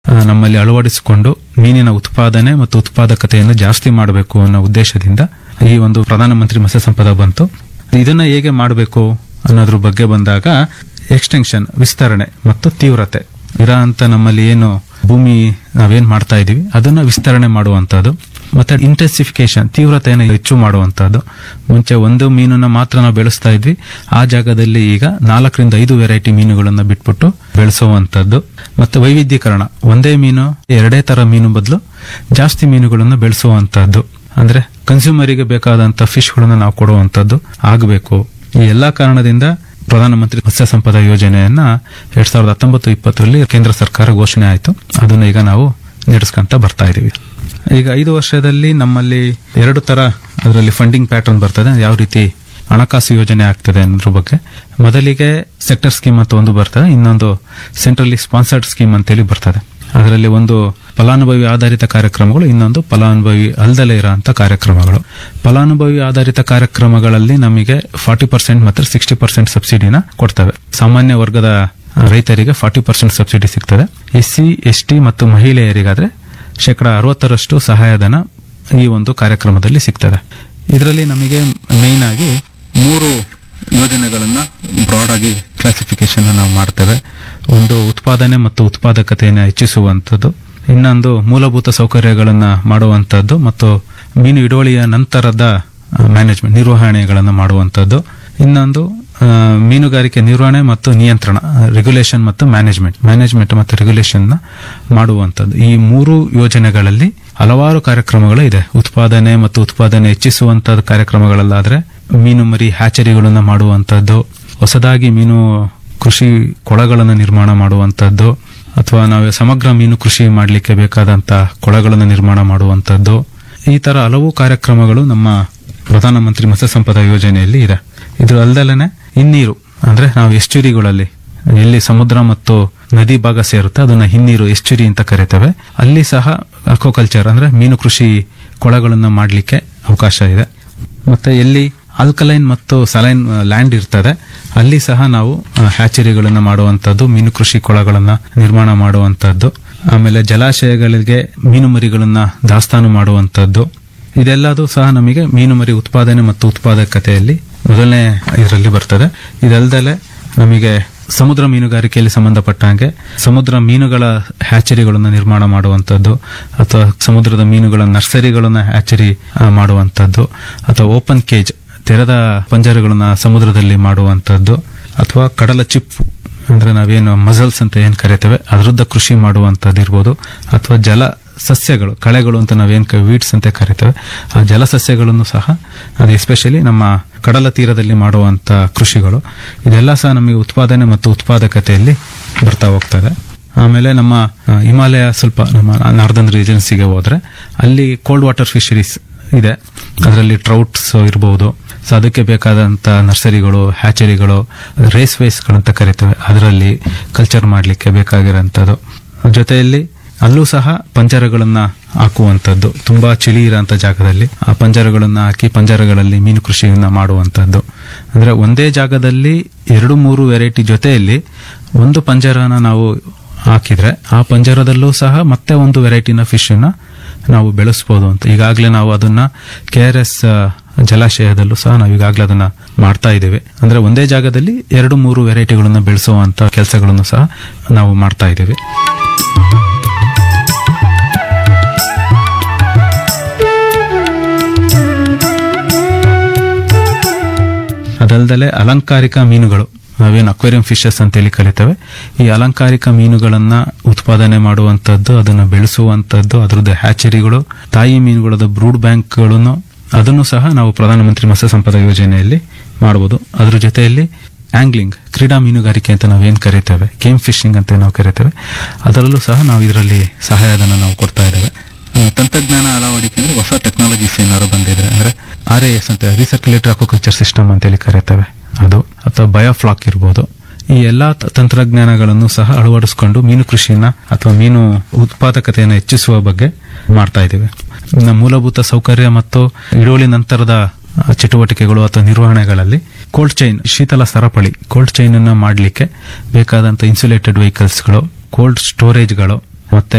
ಆ, ನಮ್ಮಲ್ಲಿ ಅಳವಡಿಸಿಕೊಂಡು ಮೀನಿನ ಉತ್ಪಾದನೆ ಮತ್ತು ಉತ್ಪಾದಕತೆಯನ್ನು ಜಾಸ್ತಿ ಮಾಡಬೇಕು ಅನ್ನೋ ಉದ್ದೇಶದಿಂದ ಈ ಒಂದು ಪ್ರಧಾನಮಂತ್ರಿ ಮತ್ಸ್ಯ ಸಂಪದ ಬಂತು ಇದನ್ನ ಹೇಗೆ ಮಾಡಬೇಕು ಅನ್ನೋದ್ರ ಬಗ್ಗೆ ಬಂದಾಗ ಎಕ್ಸ್ಟೆನ್ಷನ್ ವಿಸ್ತರಣೆ ಮತ್ತು ತೀವ್ರತೆ ಇರ ಅಂತ ನಮ್ಮಲ್ಲಿ ಏನು ಭೂಮಿ ನಾವೇನ್ ಮಾಡ್ತಾ ಇದೀವಿ ಅದನ್ನ ವಿಸ್ತರಣೆ ಮಾಡುವಂತದ್ದು ಮತ್ತೆ ಇಂಟೆನ್ಸಿಫಿಕೇಶನ್ ತೀವ್ರತೆಯನ್ನು ಹೆಚ್ಚು ಮಾಡುವಂತದ್ದು ಮುಂಚೆ ಒಂದು ಮೀನನ್ನ ಮಾತ್ರ ನಾವು ಬೆಳೆಸ್ತಾ ಇದ್ವಿ ಆ ಜಾಗದಲ್ಲಿ ಈಗ ನಾಲ್ಕರಿಂದ ಐದು ವೆರೈಟಿ ಮೀನುಗಳನ್ನ ಬಿಟ್ಬಿಟ್ಟು ಬೆಳೆಸುವಂತದ್ದು ಮತ್ತೆ ವೈವಿಧ್ಯೀಕರಣ ಒಂದೇ ಮೀನು ಎರಡೇ ತರ ಮೀನು ಬದಲು ಜಾಸ್ತಿ ಮೀನುಗಳನ್ನು ಬೆಳೆಸುವಂತದ್ದು ಅಂದ್ರೆ ಕನ್ಸ್ಯೂಮರಿಗೆ ಬೇಕಾದಂತ ಫಿಶ್ಗಳನ್ನು ನಾವು ಕೊಡುವಂತದ್ದು ಆಗಬೇಕು ಈ ಎಲ್ಲಾ ಕಾರಣದಿಂದ ಪ್ರಧಾನಮಂತ್ರಿ ಮತ್ಸ್ಯ ಸಂಪದ ಯೋಜನೆಯನ್ನ ಎರಡ್ ಸಾವಿರದ ಹತ್ತೊಂಬತ್ತು ಇಪ್ಪತ್ತರಲ್ಲಿ ಕೇಂದ್ರ ಸರ್ಕಾರ ಘೋಷಣೆ ಆಯಿತು ಅದನ್ನ ಈಗ ನಾವು ನಡೆಸ್ಕೊಂತ ಬರ್ತಾ ಇದೀವಿ ಈಗ ಐದು ವರ್ಷದಲ್ಲಿ ನಮ್ಮಲ್ಲಿ ಎರಡು ತರ ಅದರಲ್ಲಿ ಫಂಡಿಂಗ್ ಪ್ಯಾಟರ್ನ್ ಬರ್ತದೆ ಯಾವ ರೀತಿ ಹಣಕಾಸು ಯೋಜನೆ ಆಗ್ತದೆ ಅನ್ನೋದ್ರ ಬಗ್ಗೆ ಮೊದಲಿಗೆ ಸೆಕ್ಟರ್ ಸ್ಕೀಮ್ ಅಂತ ಒಂದು ಬರ್ತದೆ ಇನ್ನೊಂದು ಸೆಂಟ್ರಲಿ ಸ್ಪಾನ್ಸರ್ಡ್ ಸ್ಕೀಮ್ ಅಂತೇಳಿ ಬರ್ತದೆ ಅದರಲ್ಲಿ ಒಂದು ಫಲಾನುಭವಿ ಆಧಾರಿತ ಕಾರ್ಯಕ್ರಮಗಳು ಇನ್ನೊಂದು ಫಲಾನುಭವಿ ಅಲ್ದಲೇ ಇರೋಂಥ ಕಾರ್ಯಕ್ರಮಗಳು ಫಲಾನುಭವಿ ಆಧಾರಿತ ಕಾರ್ಯಕ್ರಮಗಳಲ್ಲಿ ನಮಗೆ ಫಾರ್ಟಿ ಪರ್ಸೆಂಟ್ ಮತ್ತು ಸಿಕ್ಸ್ಟಿ ಪರ್ಸೆಂಟ್ ಸಬ್ಸಿಡಿನ ಕೊಡ್ತವೆ ಸಾಮಾನ್ಯ ವರ್ಗದ ರೈತರಿಗೆ ಫಾರ್ಟಿ ಪರ್ಸೆಂಟ್ ಸಬ್ಸಿಡಿ ಸಿಗ್ತದೆ ಎಸ್ ಸಿ ಎಸ್ ಟಿ ಮತ್ತು ಮಹಿಳೆಯರಿಗಾದ್ರೆ ಶೇಕಡ ಅರವತ್ತರಷ್ಟು ಸಹಾಯಧನ ಈ ಒಂದು ಕಾರ್ಯಕ್ರಮದಲ್ಲಿ ಸಿಗ್ತದೆ ಇದರಲ್ಲಿ ನಮಗೆ ಮೇನ್ ಆಗಿ ಮೂರು ಯೋಜನೆಗಳನ್ನ ಬ್ರಾಡ್ ಆಗಿ ಕ್ಲಾಸಿಫಿಕೇಶನ್ ನಾವು ಮಾಡ್ತೇವೆ ಒಂದು ಉತ್ಪಾದನೆ ಮತ್ತು ಉತ್ಪಾದಕತೆಯನ್ನು ಹೆಚ್ಚಿಸುವಂಥದ್ದು ಇನ್ನೊಂದು ಮೂಲಭೂತ ಸೌಕರ್ಯಗಳನ್ನ ಮಾಡುವಂಥದ್ದು ಮತ್ತು ಮೀನು ಹಿಡುವಳಿಯ ನಂತರದ ಮ್ಯಾನೇಜ್ಮೆಂಟ್ ನಿರ್ವಹಣೆಗಳನ್ನು ಮಾಡುವಂಥದ್ದು ಇನ್ನೊಂದು ಆ, ಮೀನುಗಾರಿಕೆ ನಿರ್ವಹಣೆ ಮತ್ತು ನಿಯಂತ್ರಣ ರೆಗ್ಯುಲೇಷನ್ ಮತ್ತು ಮ್ಯಾನೇಜ್ಮೆಂಟ್ ಮ್ಯಾನೇಜ್ಮೆಂಟ್ ಮತ್ತು ರೆಗ್ಯುಲೇಷನ್ ಮಾಡುವಂಥದ್ದು ಈ ಮೂರು ಯೋಜನೆಗಳಲ್ಲಿ ಹಲವಾರು ಕಾರ್ಯಕ್ರಮಗಳು ಇದೆ ಉತ್ಪಾದನೆ ಮತ್ತು ಉತ್ಪಾದನೆ ಹೆಚ್ಚಿಸುವಂತ ಕಾರ್ಯಕ್ರಮಗಳಲ್ಲಾದ್ರೆ ಮೀನು ಮರಿ ಹ್ಯಾಚರಿಗಳನ್ನು ಮಾಡುವಂಥದ್ದು ಹೊಸದಾಗಿ ಮೀನು ಕೃಷಿ ಕೊಳಗಳನ್ನು ನಿರ್ಮಾಣ ಮಾಡುವಂಥದ್ದು ಅಥವಾ ನಾವು ಸಮಗ್ರ ಮೀನು ಕೃಷಿ ಮಾಡಲಿಕ್ಕೆ ಬೇಕಾದಂತ ಕೊಳಗಳನ್ನು ನಿರ್ಮಾಣ ಮಾಡುವಂಥದ್ದು ಈ ತರ ಹಲವು ಕಾರ್ಯಕ್ರಮಗಳು ನಮ್ಮ ಪ್ರಧಾನಮಂತ್ರಿ ಮತ್ಸ್ಯ ಸಂಪದ ಯೋಜನೆಯಲ್ಲಿ ಇದೆ ಇದು ಅಲ್ದಲನೆ ಹಿನ್ನೀರು ಅಂದ್ರೆ ನಾವು ಎಸ್ಚುರಿಗಳಲ್ಲಿ ಎಲ್ಲಿ ಸಮುದ್ರ ಮತ್ತು ನದಿ ಭಾಗ ಸೇರುತ್ತೆ ಅದನ್ನ ಹಿನ್ನೀರು ಎಸ್ಚುರಿ ಅಂತ ಕರಿತೇವೆ ಅಲ್ಲಿ ಸಹ ಅಕ್ವಾಕಲ್ಚರ್ ಅಂದ್ರೆ ಮೀನು ಕೃಷಿ ಕೊಳಗಳನ್ನ ಮಾಡಲಿಕ್ಕೆ ಅವಕಾಶ ಇದೆ ಮತ್ತೆ ಎಲ್ಲಿ ಆಲ್ಕಲೈನ್ ಮತ್ತು ಸಲೈನ್ ಲ್ಯಾಂಡ್ ಇರ್ತದೆ ಅಲ್ಲಿ ಸಹ ನಾವು ಹ್ಯಾಚರಿಗಳನ್ನು ಮಾಡುವಂತದ್ದು ಮೀನು ಕೃಷಿ ಕೊಳಗಳನ್ನ ನಿರ್ಮಾಣ ಮಾಡುವಂತದ್ದು ಆಮೇಲೆ ಜಲಾಶಯಗಳಿಗೆ ಮೀನು ಮರಿಗಳನ್ನ ದಾಸ್ತಾನು ಮಾಡುವಂತದ್ದು ಇದೆಲ್ಲದೂ ಸಹ ನಮಗೆ ಮೀನು ಮರಿ ಉತ್ಪಾದನೆ ಮತ್ತು ಉತ್ಪಾದಕತೆಯಲ್ಲಿ ಮೊದಲನೇ ಇದರಲ್ಲಿ ಬರ್ತದೆ ಇದಲ್ದಲೆ ನಮಗೆ ಸಮುದ್ರ ಮೀನುಗಾರಿಕೆಯಲ್ಲಿ ಸಂಬಂಧಪಟ್ಟಂಗೆ ಸಮುದ್ರ ಮೀನುಗಳ ಹ್ಯಾಚರಿಗಳನ್ನು ನಿರ್ಮಾಣ ಮಾಡುವಂತದ್ದು ಅಥವಾ ಸಮುದ್ರದ ಮೀನುಗಳ ನರ್ಸರಿಗಳನ್ನ ಹ್ಯಾಚರಿ ಆ, ಮಾಡುವಂತದ್ದು ಅಥವಾ ಓಪನ್ ಕೇಜ್ ತೆರೆದ ಪಂಜರಗಳನ್ನ ಸಮುದ್ರದಲ್ಲಿ ಮಾಡುವಂತದ್ದು ಅಥವಾ ಕಡಲ ಚಿಪ್ಪು ಅಂದ್ರೆ ನಾವೇನು ಮಸಲ್ಸ್ ಅಂತ ಏನ್ ಕರಿತೇವೆ ಅದರದ್ದ ಕೃಷಿ ಮಾಡುವಂತದ್ದು ಇರ್ಬೋದು ಅಥವಾ ಜಲ ಸಸ್ಯಗಳು ಕಳೆಗಳು ಅಂತ ನಾವೇನ್ ವೀಡ್ಸ್ ಅಂತ ಕರಿತೇವೆ ಆ ಜಲಸಸ್ಯಗಳನ್ನು ಸಹ ಅದು ಎಸ್ಪೆಷಲಿ ನಮ್ಮ ಕಡಲ ತೀರದಲ್ಲಿ ಮಾಡುವಂತ ಕೃಷಿಗಳು ಇದೆಲ್ಲ ಸಹ ನಮಗೆ ಉತ್ಪಾದನೆ ಮತ್ತು ಉತ್ಪಾದಕತೆಯಲ್ಲಿ ಬರ್ತಾ ಹೋಗ್ತದೆ ಆಮೇಲೆ ನಮ್ಮ ಆ, ಹಿಮಾಲಯ ಸ್ವಲ್ಪ ನಮ್ಮ ನಾರ್ದನ್ ರೀಜನ್ಸಿಗೆ ಹೋದ್ರೆ ಅಲ್ಲಿ ಕೋಲ್ಡ್ ವಾಟರ್ ಫಿಶರೀಸ್ ಇದೆ ಅದರಲ್ಲಿ ಟ್ರೌಟ್ಸ್ ಇರಬಹುದು ಸೊ ಅದಕ್ಕೆ ಬೇಕಾದಂತ ನರ್ಸರಿಗಳು ಹ್ಯಾಚರಿಗಳು ರೇಸ್ ವೇಸ್ಗಳಂತ ಕರಿತೇವೆ ಅದರಲ್ಲಿ ಕಲ್ಚರ್ ಮಾಡಲಿಕ್ಕೆ ಬೇಕಾಗಿರೋಂಥದ್ದು ಜೊತೆಯಲ್ಲಿ ಅಲ್ಲೂ ಸಹ ಪಂಜರಗಳನ್ನ ಹಾಕುವಂತದ್ದು ತುಂಬಾ ಚಳಿ ಇರೋಂಥ ಜಾಗದಲ್ಲಿ ಆ ಪಂಜರಗಳನ್ನ ಹಾಕಿ ಪಂಜರಗಳಲ್ಲಿ ಮೀನು ಕೃಷಿಯನ್ನ ಮಾಡುವಂತದ್ದು ಅಂದ್ರೆ ಒಂದೇ ಜಾಗದಲ್ಲಿ ಎರಡು ಮೂರು ವೆರೈಟಿ ಜೊತೆಯಲ್ಲಿ ಒಂದು ಪಂಜರನ ನಾವು ಹಾಕಿದ್ರೆ ಆ ಪಂಜರದಲ್ಲೂ ಸಹ ಮತ್ತೆ ಒಂದು ವೆರೈಟಿನ ಫಿಶ್ ನ ನಾವು ಬೆಳೆಸಬಹುದು ಅಂತ ಈಗಾಗಲೇ ನಾವು ಅದನ್ನ ಕೆ ಆರ್ ಎಸ್ ಜಲಾಶಯದಲ್ಲೂ ಸಹ ನಾವು ಈಗಾಗಲೇ ಅದನ್ನ ಮಾಡ್ತಾ ಇದ್ದೇವೆ ಅಂದ್ರೆ ಒಂದೇ ಜಾಗದಲ್ಲಿ ಎರಡು ಮೂರು ವೆರೈಟಿಗಳನ್ನ ಬೆಳೆಸುವಂತ ಕೆಲಸಗಳನ್ನು ಸಹ ನಾವು ಮಾಡ್ತಾ ಇದ್ದೇವೆ ಅದಲ್ದಲೆ ಅಲಂಕಾರಿಕ ಮೀನುಗಳು ನಾವೇನು ಅಕ್ವೇರಿಯಂ ಫಿಶಸ್ ಅಂತೇಳಿ ಕರಿತೇವೆ ಈ ಅಲಂಕಾರಿಕ ಮೀನುಗಳನ್ನ ಉತ್ಪಾದನೆ ಮಾಡುವಂತದ್ದು ಅದನ್ನು ಬೆಳೆಸುವಂತದ್ದು ಅದರದ್ದು ಹ್ಯಾಚರಿಗಳು ತಾಯಿ ಮೀನುಗಳದ ಬ್ರೂಡ್ ಬ್ಯಾಂಕ್ಗಳನ್ನು ಅದನ್ನು ಸಹ ನಾವು ಪ್ರಧಾನಮಂತ್ರಿ ಮತ್ಸ್ಯ ಸಂಪದ ಯೋಜನೆಯಲ್ಲಿ ಮಾಡಬಹುದು ಅದ್ರ ಜೊತೆಯಲ್ಲಿ ಆಂಗ್ಲಿಂಗ್ ಕ್ರೀಡಾ ಮೀನುಗಾರಿಕೆ ಅಂತ ನಾವೇನ್ ಕರಿತೇವೆ ಗೇಮ್ ಫಿಶಿಂಗ್ ಅಂತ ನಾವು ಕರಿತೇವೆ ಅದರಲ್ಲೂ ಸಹ ನಾವು ಇದರಲ್ಲಿ ಸಹಾಯಧನ ನಾವು ಕೊಡ್ತಾ ಇದ್ದೇವೆ ಆ, ತಂತ್ರಜ್ಞಾನ ಅಳವಡಿಕೆ ಅಂದ್ರೆ ಹೊಸ ಟೆಕ್ನಾಲಜೀಸ್ ಏನಾದ್ರು ಬಂದಿದೆ ಅಂದ್ರೆ ಆರ್ ಎಸ್ ಅಂತ ರಿಸರ್ಕ್ಯುಲೇಟರ್ ಅಕ್ವಾಕಲ್ಚರ್ ಸಿಸ್ಟಮ್ ಅಂತೇಳಿ ಕರಿತೇವೆ ಅದು ಅಥವಾ ಬಯೋಫ್ಲಾಕ್ ಇರ್ಬೋದು ಈ ಎಲ್ಲಾ ತ- ತಂತ್ರಜ್ಞಾನಗಳನ್ನು ಸಹ ಅಳವಡಿಸಿಕೊಂಡು ಮೀನು ಕೃಷಿಯನ್ನ ಅಥವಾ ಮೀನು ಉತ್ಪಾದಕತೆಯನ್ನು ಹೆಚ್ಚಿಸುವ ಬಗ್ಗೆ ಮಾಡ್ತಾ ಇದ್ದೇವೆ ಇನ್ನು ಮೂಲಭೂತ ಸೌಕರ್ಯ ಮತ್ತು ಇಳುವಳಿ ನಂತರದ ಆ, ಚಟುವಟಿಕೆಗಳು ಅಥವಾ ನಿರ್ವಹಣೆಗಳಲ್ಲಿ ಕೋಲ್ಡ್ ಚೈನ್ ಶೀತಲ ಸರಪಳಿ ಕೋಲ್ಡ್ ಚೈನ್ ಅನ್ನ ಮಾಡಲಿಕ್ಕೆ ಬೇಕಾದಂತ ಇನ್ಸುಲೇಟೆಡ್ ವೆಹಿಕಲ್ಸ್ಗಳು ಕೋಲ್ಡ್ ಸ್ಟೋರೇಜ್ಗಳು ಮತ್ತೆ